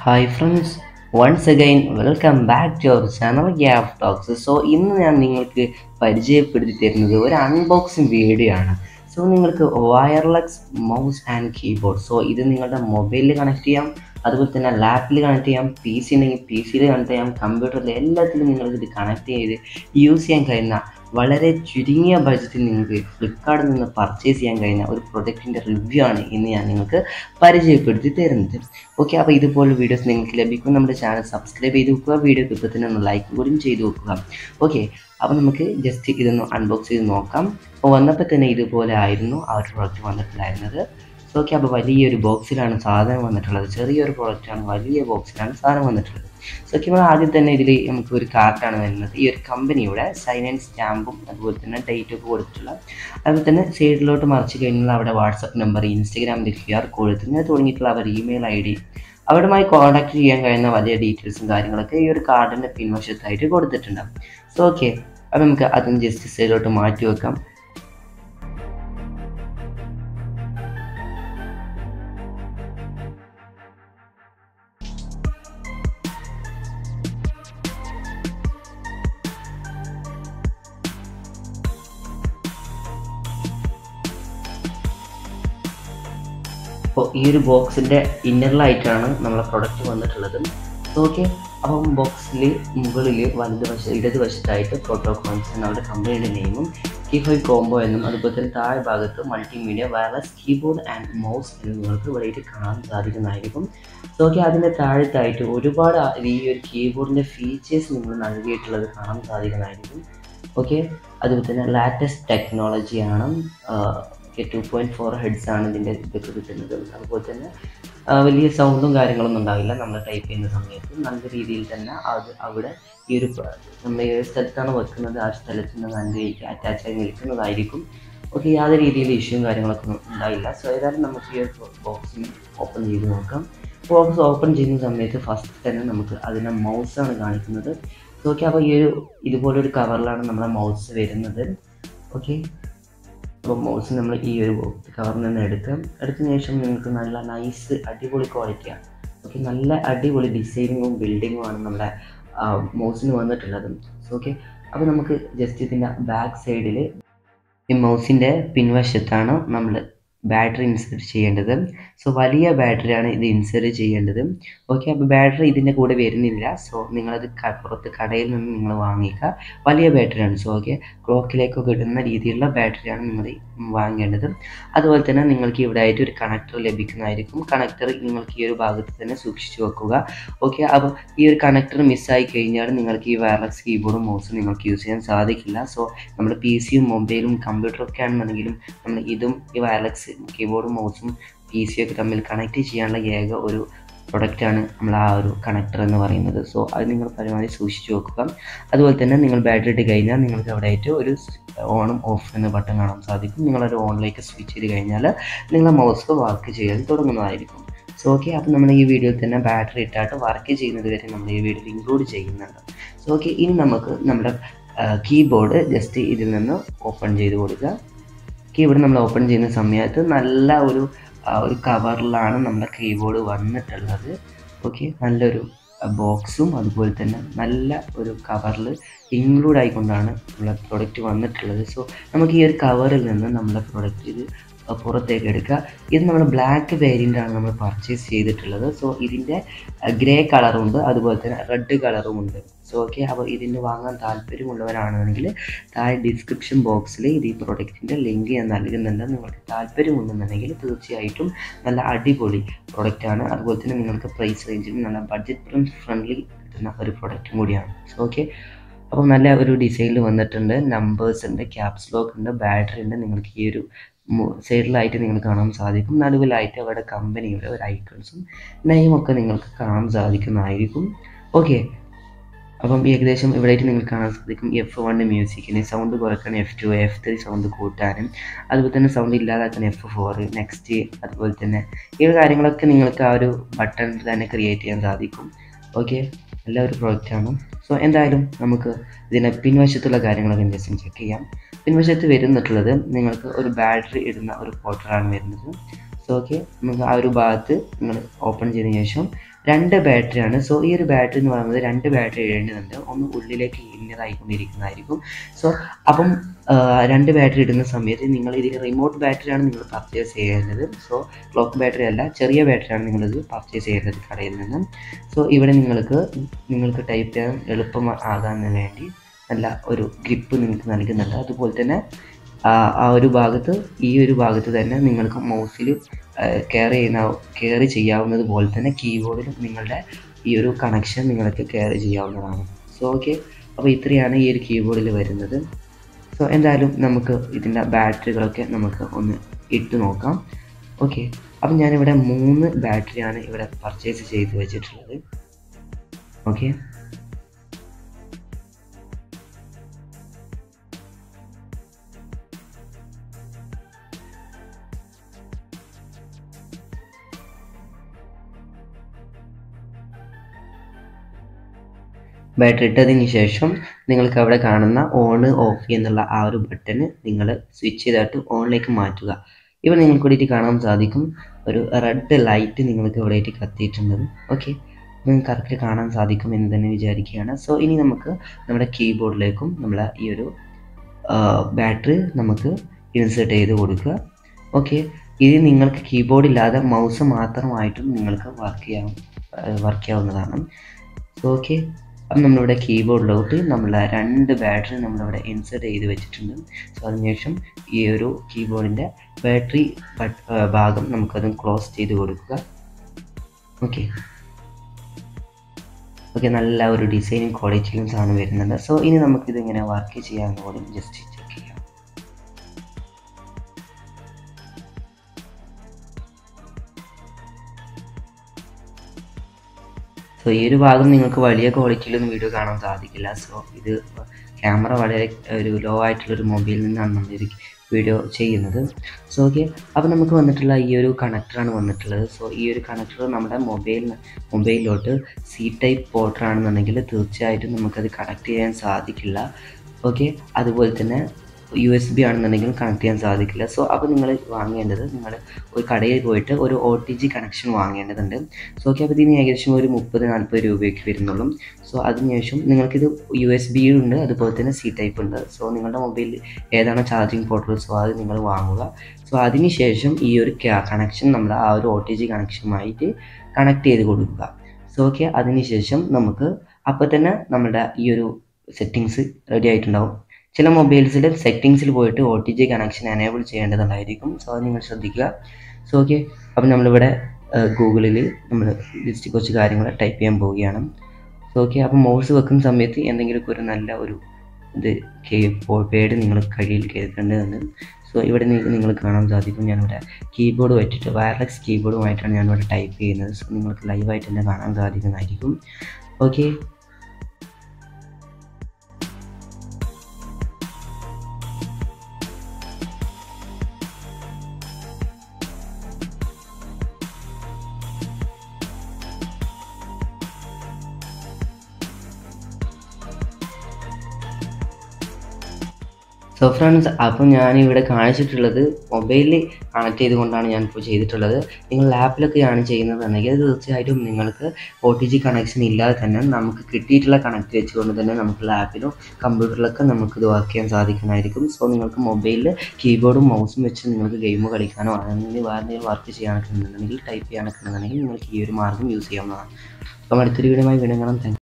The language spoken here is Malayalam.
hi friends once again welcome back to our channel ഗ്യാഫ് ടോക്സ് സോ ഇന്ന് ഞാൻ നിങ്ങൾക്ക് പരിചയപ്പെടുത്തി തരുന്നത് ഒരു അൺബോക്സിങ് വീഡിയോ ആണ് സോ നിങ്ങൾക്ക് wireless mouse and keyboard so ഇത് നിങ്ങളുടെ മൊബൈലിൽ കണക്ട് ചെയ്യാം അതുപോലെ തന്നെ ലാപ്പിൽ കണക്ട് ചെയ്യാം പി സി ഉണ്ടെങ്കിൽ പി സിയിൽ കണക്ട് ചെയ്യാം കമ്പ്യൂട്ടറിൽ എല്ലാത്തിലും നിങ്ങൾക്ക് ഇത് കണക്ട് ചെയ്ത് യൂസ് ചെയ്യാൻ കഴിയുന്ന വളരെ ചുരുങ്ങിയ ബഡ്ജറ്റിൽ നിങ്ങൾക്ക് ഫ്ലിപ്കാർട്ടിൽ നിന്ന് പർച്ചേസ് ചെയ്യാൻ കഴിയുന്ന ഒരു പ്രൊഡക്റ്റിൻ്റെ റിവ്യൂ ആണ് ഇന്ന് ഞാൻ നിങ്ങൾക്ക് പരിചയപ്പെടുത്തി തരുന്നത് ഓക്കെ അപ്പോൾ ഇതുപോലുള്ള വീഡിയോസ് നിങ്ങൾക്ക് ലഭിക്കും നമ്മുടെ ചാനൽ സബ്സ്ക്രൈബ് ചെയ്ത് വെക്കുക വീഡിയോ ഇപ്പോൾ തന്നെ ഒന്ന് ലൈക്ക് കൂടിയും ചെയ്ത് വെക്കുക ഓക്കെ അപ്പോൾ നമുക്ക് ജസ്റ്റ് ഇതൊന്ന് അൺബോക്സ് ചെയ്ത് നോക്കാം അപ്പോൾ വന്നപ്പോൾ തന്നെ ഇതുപോലെ ആയിരുന്നു ആ ഒരു പ്രൊഡക്റ്റ് വന്നിട്ടുണ്ടായിരുന്നത് സോ ഓക്കെ അപ്പോൾ വലിയൊരു ബോക്സിലാണ് സാധനം വന്നിട്ടുള്ളത് ചെറിയൊരു പ്രോഡക്റ്റാണ് വലിയ ബോക്സിലാണ് സാധനം വന്നിട്ടുള്ളത് സോ ഓക്കെ നമ്മൾ ആദ്യം തന്നെ ഇതിൽ നമുക്ക് ഒരു കാർഡാണ് വരുന്നത് ഈ ഒരു കമ്പനിയുടെ സൈൻ ആൻഡ് സ്റ്റാമ്പും അതുപോലെ തന്നെ ഡേറ്റ് ഒക്കെ കൊടുത്തിട്ടുള്ള അതുപോലെ തന്നെ സൈഡിലോട്ട് മറിച്ച് കഴിഞ്ഞാൽ അവിടെ വാട്സപ്പ് നമ്പർ ഇൻസ്റ്റഗ്രാമിൽ ക്യു ആർ കോഡ് ഇങ്ങനെ തുടങ്ങിയിട്ടുള്ള അവർ ഇമെയിൽ ഐ ഡി അവരുമായി കോൺടാക്ട് ചെയ്യാൻ കഴിയുന്ന വലിയ ഡീറ്റെയിൽസും കാര്യങ്ങളൊക്കെ ഈ ഒരു കാർഡിൻ്റെ പിൻവശത്തായിട്ട് കൊടുത്തിട്ടുണ്ട് സോ ഓക്കെ അപ്പോൾ നമുക്ക് അതും ജസ്റ്റ് സൈഡിലോട്ട് മാറ്റി വെക്കാം അപ്പോൾ ഈ ഒരു ബോക്സിൻ്റെ ഇന്നറിലായിട്ടാണ് നമ്മളെ പ്രൊഡക്റ്റ് വന്നിട്ടുള്ളത് ഓക്കെ അപ്പം ബോക്സിൽ മുകളിൽ വലത് വശ ഇടത് വശത്തായിട്ട് പ്രോട്ടോകോൺസ് നമ്മുടെ കമ്പനിയുടെ നെയിമും കീഫൈ കോംബോ എന്നും അതുപോലെ തന്നെ താഴെ ഭാഗത്ത് multimedia wireless keyboard and mouse എന്ന് നിങ്ങൾക്ക് ഇവിടെ കാണാൻ സാധിക്കുന്നതായിരിക്കും സോ ഓക്കെ അതിൻ്റെ താഴത്തായിട്ട് ഒരുപാട് ഈ ഒരു കീബോർഡിൻ്റെ ഫീച്ചേഴ്സ് നിങ്ങൾ നൽകിയിട്ടുള്ളത് കാണാൻ സാധിക്കുന്നതായിരിക്കും ഓക്കെ അതുപോലെ തന്നെ ലാറ്റസ്റ്റ് ടെക്നോളജിയാണ് ടു പോയിൻറ്റ് ഫോർ ഹെഡ്സ് ആണ് ഇതിൻ്റെ ഇതൊക്കെ കിട്ടുന്നത് അതുപോലെ തന്നെ വലിയ സൗണ്ടും കാര്യങ്ങളൊന്നും ഉണ്ടാവില്ല നമ്മൾ ടൈപ്പ് ചെയ്യുന്ന സമയത്ത് നല്ല രീതിയിൽ തന്നെ അത് അവിടെ ഈ ഒരു നമ്മൾ ഏത് സ്ഥലത്താണ് വെക്കുന്നത് ആ സ്ഥലത്ത് നിന്ന് നല്ല അറ്റാച്ച് ആയി നിൽക്കുന്നതായിരിക്കും ഓക്കെ യാതൊരു രീതിയിൽ ഇഷ്യൂവും കാര്യങ്ങളൊക്കെ ഉണ്ടാവില്ല സോ ഏതായാലും നമുക്ക് ഈ ഒരു ബോക്സിന് ഓപ്പൺ ചെയ്ത് നോക്കാം ബോക്സ് ഓപ്പൺ ചെയ്യുന്ന സമയത്ത് ഫസ്റ്റ് തന്നെ നമുക്ക് അതിൻ്റെ മൗസാണ് കാണിക്കുന്നത് ഓക്കെ അപ്പോൾ ഈ ഒരു ഇതുപോലൊരു കവറിലാണ് നമ്മുടെ മൗസ് വരുന്നത് ഓക്കെ അപ്പോൾ മൗസ് നമ്മൾ ഈ ഒരു കവറിൽ നിന്ന് എടുക്കാം എടുത്തതിന് ശേഷം നിങ്ങൾക്ക് നല്ല നൈസ് അടിപൊളി ക്വാളിറ്റിയാണ് ഓക്കെ നല്ല അടിപൊളി ഡിസൈനിങ്ങും ബിൽഡിങ്ങും ആണ് നമ്മുടെ മൗസിന് വന്നിട്ടുള്ളത് ഓക്കെ അപ്പോൾ നമുക്ക് ജസ്റ്റ് ഇതിൻ്റെ ബാക്ക് സൈഡിൽ ഈ മൗസിൻ്റെ പിൻവശത്താണ് നമ്മൾ ബാറ്ററി ഇൻസേർട്ട് ചെയ്യേണ്ടത് സോ വലിയ ബാറ്ററിയാണ് ഇത് ഇൻസേർട്ട് ചെയ്യേണ്ടത് ഓക്കെ അപ്പോൾ ബാറ്ററി ഇതിൻ്റെ കൂടെ വരുന്നില്ല സോ നിങ്ങളത് പുറത്ത് കടയിൽ നിന്ന് നിങ്ങൾ വാങ്ങിക്കുക വലിയ ബാറ്ററിയാണ് സോ ഓക്കെ ക്ലോക്കിലേക്കൊക്കെ ഇടുന്ന രീതിയിലുള്ള ബാറ്ററിയാണ് നിങ്ങൾ വാങ്ങേണ്ടത് അതുപോലെ തന്നെ നിങ്ങൾക്ക് ഇവിടെ ആയിട്ട് ഒരു കണക്ടർ ലഭിക്കുന്നതായിരിക്കും കണക്ടർ നിങ്ങൾക്ക് ഈ ഒരു ഭാഗത്ത് തന്നെ സൂക്ഷിച്ചു വെക്കുക ഓക്കെ അപ്പോൾ ഈ ഒരു കണക്ടർ മിസ്സായി കഴിഞ്ഞാൽ നിങ്ങൾക്ക് ഈ വയർലെസ് കീബോർഡും മൗസും നിങ്ങൾക്ക് യൂസ് ചെയ്യാൻ സാധിക്കില്ല സോ നമ്മുടെ പി സിയും മൊബൈലും കമ്പ്യൂട്ടറും ഒക്കെ ആണെന്നുണ്ടെങ്കിലും നമ്മൾ ഇതും ഈ വയർലെസ് കീബോർഡും മൗസും പി സിയും ഒക്കെ തമ്മിൽ കണക്ട് ചെയ്യാനുള്ള ഏക ഒരു പ്രൊഡക്റ്റാണ് നമ്മൾ ആ ഒരു കണക്ടർ എന്ന് പറയുന്നത് സോ അത് നിങ്ങൾ പരമാവധി സൂക്ഷിച്ചു വെക്കുക അതുപോലെ തന്നെ നിങ്ങൾ ബാറ്ററി ഇട്ട് കഴിഞ്ഞാൽ നിങ്ങൾക്ക് അവിടെ ആയിട്ട് ഒരു ഓണും ഓഫ് എന്ന ബട്ടൺ കാണാൻ സാധിക്കും നിങ്ങളൊരു ഓണിലേക്ക് സ്വിച്ച് ചെയ്ത് കഴിഞ്ഞാൽ നിങ്ങളുടെ മൗസ് വർക്ക് ചെയ്യാൻ തുടങ്ങുന്നതായിരിക്കും സോ ഓക്കെ അപ്പോൾ നമ്മൾ ഈ വീഡിയോയിൽ തന്നെ ബാറ്ററി ഇട്ടായിട്ട് വർക്ക് ചെയ്യുന്നത് വരെ നമ്മൾ ഈ വീഡിയോയിൽ ഇൻക്ലൂഡ് ചെയ്യുന്നുണ്ട് സോ ഓക്കെ ഇനി നമുക്ക് നമ്മുടെ കീബോർഡ് ജസ്റ്റ് ഇതിൽ നിന്ന് ഓപ്പൺ ചെയ്ത് കൊടുക്കുക കീബോർഡ് നമ്മൾ ഓപ്പൺ ചെയ്യുന്ന സമയത്ത് നല്ല ഒരു ഒരു കവറിലാണ് നമ്മുടെ കീബോർഡ് വന്നിട്ടുള്ളത് ഓക്കെ നല്ലൊരു ബോക്സും അതുപോലെ തന്നെ നല്ല ഒരു കവറിൽ ഇൻക്ലൂഡ് ആയിക്കൊണ്ടാണ് നമ്മളെ പ്രൊഡക്റ്റ് വന്നിട്ടുള്ളത് സോ നമുക്ക് ഈ ഒരു കവറിൽ നിന്ന് നമ്മുടെ പ്രൊഡക്റ്റ് ഇത് പുറത്തേക്ക് എടുക്കുക ഇത് നമ്മൾ ബ്ലാക്ക് വേരിയൻ്റാണ് നമ്മൾ പർച്ചേസ് ചെയ്തിട്ടുള്ളത് സോ ഇതിൻ്റെ ഗ്രേ കളറുണ്ട് അതുപോലെ തന്നെ റെഡ് കളറും ഉണ്ട് സോ ഓക്കെ അപ്പോൾ ഇതിന് വാങ്ങാൻ താല്പര്യമുള്ളവരാണെങ്കിൽ താഴെ ഡിസ്ക്രിപ്ഷൻ ബോക്സിൽ ഇത് ഈ പ്രൊഡക്റ്റിൻ്റെ ലിങ്ക് ഞാൻ നൽകുന്നുണ്ട് നിങ്ങൾക്ക് താല്പര്യമുണ്ടെന്നുണ്ടെങ്കിൽ തീർച്ചയായിട്ടും നല്ല അടിപൊളി പ്രൊഡക്റ്റാണ് അതുപോലെ തന്നെ നിങ്ങൾക്ക് പ്രൈസ് റേഞ്ചിൽ നല്ല ബഡ്ജറ്റ് ഫ്രണ്ട്ലി കിട്ടുന്ന ഒരു പ്രൊഡക്റ്റും കൂടിയാണ് സോ ഓക്കെ അപ്പോൾ നല്ല ഒരു ഡിസൈനിൽ വന്നിട്ടുണ്ട് നമ്പേഴ്സ് ഉണ്ട് ക്യാപ്സ് ലോക്ക് ഉണ്ട് ബാറ്ററി ഉണ്ട് നിങ്ങൾക്ക് ഈ ഒരു സൈഡിലായിട്ട് നിങ്ങൾ കാണാൻ സാധിക്കും നടുവിലായിട്ട് അവരുടെ കമ്പനിയുടെ ഒരു ഐക്കൺസും നെയിമൊക്കെ നിങ്ങൾക്ക് കാണാൻ സാധിക്കുന്നതായിരിക്കും ഓക്കെ അപ്പം ഏകദേശം ഇവിടെയായിട്ട് നിങ്ങൾക്ക് കാണാൻ സാധിക്കും എഫ് വൺ മ്യൂസിക്കിന് സൗണ്ട് കുറയ്ക്കാൻ F two F three sound കൂട്ടാനും അതുപോലെ തന്നെ സൗണ്ട് ഇല്ലാതാക്കാൻ എഫ് ഫോർ നെക്സ്റ്റ് അതുപോലെ തന്നെ ഈ കാര്യങ്ങളൊക്കെ നിങ്ങൾക്ക് ആ ഒരു ബട്ടണിൽ തന്നെ ക്രിയേറ്റ് ചെയ്യാൻ സാധിക്കും ഓക്കെ നല്ല ഒരു പ്രോഡക്റ്റാണ് സോ എന്തായാലും നമുക്ക് ഇതിൻ്റെ പിൻവശത്തുള്ള കാര്യങ്ങളൊക്കെ ജസ്റ്റ് ചെക്ക് ചെയ്യാം പിൻവശത്ത് വരുന്നിട്ടുള്ളത് നിങ്ങൾക്ക് ഒരു ബാറ്ററി ഇടുന്ന ഒരു പോർട്ടറാണ് വരുന്നത് സോ ഓക്കെ നമുക്ക് ആ ഒരു ഭാഗത്ത് നിങ്ങൾ ഓപ്പൺ ചെയ്തതിന് ശേഷം രണ്ട് ബാറ്ററിയാണ് സോ ഈ ഒരു ബാറ്ററി എന്ന് പറയുന്നത് രണ്ട് ബാറ്ററി ഇടേണ്ടതുണ്ട് ഒന്ന് ഉള്ളിലേക്ക് ഇന്നതായിക്കൊണ്ടിരിക്കുന്നതായിരിക്കും സോ അപ്പം ആ, രണ്ട് ബാറ്ററി ഇടുന്ന സമയത്ത് നിങ്ങൾ ഇതിൽ റിമോട്ട് ബാറ്ററിയാണ് നിങ്ങൾ പർച്ചേസ് ചെയ്യേണ്ടത് സോ ക്ലോക്ക് ബാറ്ററി അല്ല ചെറിയ ബാറ്ററിയാണ് നിങ്ങളിത് പർച്ചേസ് ചെയ്യേണ്ടത് കടയിൽ നിന്ന് സോ ഇവിടെ നിങ്ങൾക്ക് നിങ്ങൾക്ക് ടൈപ്പ് ചെയ്യാൻ എളുപ്പം ആകാൻ വേണ്ടി നല്ല ഒരു ഗ്രിപ്പ് നിങ്ങൾക്ക് നൽകുന്നുണ്ട് അതുപോലെ തന്നെ ആ ആ ഒരു ഭാഗത്ത് ഈ ഒരു ഭാഗത്ത് തന്നെ നിങ്ങൾക്ക് മൗസിൽ കെയർ ചെയ്യുന്ന കെയർ ചെയ്യാവുന്നത് പോലെ തന്നെ കീബോർഡിലും നിങ്ങളുടെ ഈ ഒരു കണക്ഷൻ നിങ്ങൾക്ക് കെയർ ചെയ്യാവുന്നതാണ് സോ ഓക്കെ അപ്പോൾ ഇത്രയാണ് ഈ ഒരു കീബോർഡിൽ വരുന്നത് സോ എന്തായാലും നമുക്ക് ഇതിൻ്റെ ബാറ്ററികളൊക്കെ നമുക്ക് ഒന്ന് ഇട്ട് നോക്കാം ഓക്കെ അപ്പം ഞാനിവിടെ മൂന്ന് ബാറ്ററിയാണ് ഇവിടെ പർച്ചേസ് ചെയ്ത് വെച്ചിട്ടുള്ളത് ഓക്കെ ബാറ്ററി ഇട്ടതിന് ശേഷം നിങ്ങൾക്ക് അവിടെ കാണുന്ന ഓൺ ഓഫ് എന്നുള്ള ആ ഒരു ബട്ടൺ നിങ്ങൾ സ്വിച്ച് ചെയ്തിട്ട് ഓണിലേക്ക് മാറ്റുക ഇവിടെ നിങ്ങൾക്ക് വേണ്ടിയിട്ട് കാണാൻ സാധിക്കും ഒരു റെഡ് ലൈറ്റ് നിങ്ങൾക്ക് ഇവിടെ ആയിട്ട് കത്തിയിട്ടുണ്ട് ഓക്കെ നിങ്ങൾക്ക് കറക്റ്റ് കാണാൻ സാധിക്കും എന്ന് തന്നെ വിചാരിക്കുകയാണ് സോ ഇനി നമുക്ക് നമ്മുടെ കീബോർഡിലേക്കും നമ്മളെ ഈ ഒരു ബാറ്ററി നമുക്ക് ഇൻസേർട്ട് ചെയ്ത് കൊടുക്കുക ഓക്കെ ഇത് നിങ്ങൾക്ക് കീബോർഡ് ഇല്ലാതെ മൗസ് മാത്രമായിട്ടും നിങ്ങൾക്ക് വർക്ക് ചെയ്യാം വർക്ക് ചെയ്യാവുന്നതാണ് സോ ഓക്കെ അപ്പം നമ്മളിവിടെ കീബോർഡിലോട്ട് നമ്മൾ രണ്ട് ബാറ്ററി നമ്മളിവിടെ ഇൻസേർട്ട് ചെയ്ത് വെച്ചിട്ടുണ്ട് സോ അതിനുശേഷം ഈ ഒരു കീബോർഡിൻ്റെ ബാറ്ററി ഭാഗം നമുക്കത് ക്ലോസ് ചെയ്ത് കൊടുക്കുക ഓക്കെ ഓക്കെ നല്ല ഒരു ഡിസൈനും ക്വാളിറ്റിയിലും സാധനം വരുന്നുണ്ട് സോ ഇനി നമുക്കിത് ഇങ്ങനെ വർക്ക് ചെയ്യാമെന്ന് പോലും ജസ്റ്റ് ചെക്ക് ചെയ്യാം സോ ഈ ഒരു ഭാഗം നിങ്ങൾക്ക് വലിയ ക്വാളിറ്റിയിലൊന്നും വീഡിയോ കാണാൻ സാധിക്കില്ല സോ ഇത് ക്യാമറ വളരെ ഒരു ലോ ആയിട്ടുള്ളൊരു മൊബൈലിൽ നിന്നാണ് നമ്മൾ ഇത് വീഡിയോ ചെയ്യുന്നത് സോ ഓക്കെ അപ്പോൾ നമുക്ക് വന്നിട്ടുള്ള ഈ ഒരു കണക്ടറാണ് വന്നിട്ടുള്ളത് സോ ഈ ഒരു കണക്ടർ നമ്മുടെ മൊബൈൽ മൊബൈലിലോട്ട് സി ടൈപ്പ് പോർട്ടർ ആണെന്നുണ്ടെങ്കിൽ തീർച്ചയായിട്ടും നമുക്കത് കണക്ട് ചെയ്യാൻ സാധിക്കില്ല ഓക്കെ അതുപോലെ തന്നെ യു എസ് ബി ആണെന്നുണ്ടെങ്കിലും കണക്ട് ചെയ്യാൻ സാധിക്കില്ല സോ അപ്പോൾ നിങ്ങൾ വാങ്ങേണ്ടത് നിങ്ങൾ ഒരു കടയിൽ പോയിട്ട് ഒരു ഒ ടി ജി കണക്ഷൻ വാങ്ങേണ്ടതുണ്ട് സോ ഓക്കെ അപ്പോൾ ഇതിന് ഏകദേശം ഒരു മുപ്പത് നാൽപ്പത് രൂപയ്ക്ക് വരുന്നുള്ളൂ സോ അതിനുശേഷം നിങ്ങൾക്കിത് യു എസ് ബി ഉണ്ട് അതുപോലെ തന്നെ സി ടൈപ്പ് ഉണ്ട് സോ നിങ്ങളുടെ മൊബൈലിൽ ഏതാണോ ചാർജിങ് പോർട്ടൽ സോ അത് നിങ്ങൾ വാങ്ങുക സോ അതിനുശേഷം ഈ ഒരു കണക്ഷൻ നമ്മൾ ആ ഒരു ഒ ടി ജി കണക്ഷനുമായിട്ട് കണക്ട് ചെയ്ത് കൊടുക്കുക സോ ഓക്കെ അതിനുശേഷം നമുക്ക് അപ്പോൾ തന്നെ നമ്മുടെ ഈ ഒരു സെറ്റിങ്സ് റെഡി ആയിട്ടുണ്ടാവും ചില മൊബൈൽസിൽ സെറ്റിങ്സിൽ പോയിട്ട് O T G connection enable ചെയ്യേണ്ടതുണ്ടായിരിക്കും സോ അത് നിങ്ങൾ ശ്രദ്ധിക്കുക സോ ഓക്കെ അപ്പം നമ്മളിവിടെ ഗൂഗിളിൽ നമ്മൾ ജസ്റ്റ് കുറച്ച് കാര്യങ്ങൾ ടൈപ്പ് ചെയ്യാൻ പോവുകയാണ് സോ ഓക്കെ അപ്പം മൗസ് വെക്കുന്ന സമയത്ത് എന്തെങ്കിലുമൊക്കെ ഒരു നല്ല ഒരു ഇത് പേഡ് നിങ്ങൾ കയ്യിൽ കരുതേണ്ടതുണ്ട് സോ ഇവിടെ നിങ്ങൾ കാണാൻ സാധിക്കും ഞാനിവിടെ കീബോർഡ് വെച്ചിട്ട് വയർലെസ് കീബോർഡുമായിട്ടാണ് ഞാനിവിടെ ടൈപ്പ് ചെയ്യുന്നത് സോ നിങ്ങൾക്ക് ലൈവായിട്ട് തന്നെ കാണാൻ സാധിക്കുന്നതായിരിക്കും ഓക്കെ സോ ഫ്രണ്ട്സ് അപ്പോൾ ഞാനിവിടെ കാണിച്ചിട്ടുള്ളത് മൊബൈലിൽ കണക്ട് ചെയ്തുകൊണ്ടാണ് ഞാൻ ഇപ്പോൾ ചെയ്തിട്ടുള്ളത് നിങ്ങൾ ലാപ്പിലൊക്കെയാണ് ചെയ്യുന്നതെന്നുണ്ടെങ്കിൽ തീർച്ചയായിട്ടും നിങ്ങൾക്ക് ഒ ടി ജി കണക്ഷൻ ഇല്ലാതെ തന്നെ നമുക്ക് കിട്ടിയിട്ടുള്ള കണക്ട് വെച്ചുകൊണ്ട് തന്നെ നമുക്ക് ലാപ്പിലും കമ്പ്യൂട്ടറിലൊക്കെ നമുക്ക് ഇത് വർക്ക് ചെയ്യാൻ സാധിക്കുന്നതായിരിക്കും സോ നിങ്ങൾക്ക് മൊബൈലിൽ കീബോർഡും മൗസും വെച്ച് നിങ്ങൾക്ക് ഗെയിം കളിക്കാനോ അല്ലെങ്കിൽ വേറെ എന്തെങ്കിലും വർക്ക് ചെയ്യാനൊക്കെ ഉണ്ടെന്നുണ്ടെങ്കിൽ ടൈപ്പ് ചെയ്യാനൊക്കെ ഉണ്ടെന്നുണ്ടെങ്കിൽ നിങ്ങൾക്ക് ഈ ഒരു മാർഗ്ഗം യൂസ് ചെയ്യാവുന്നതാണ് അപ്പം അടുത്തൊരു വീഡിയോമായി വീണ്ടും കാണാം താങ്ക്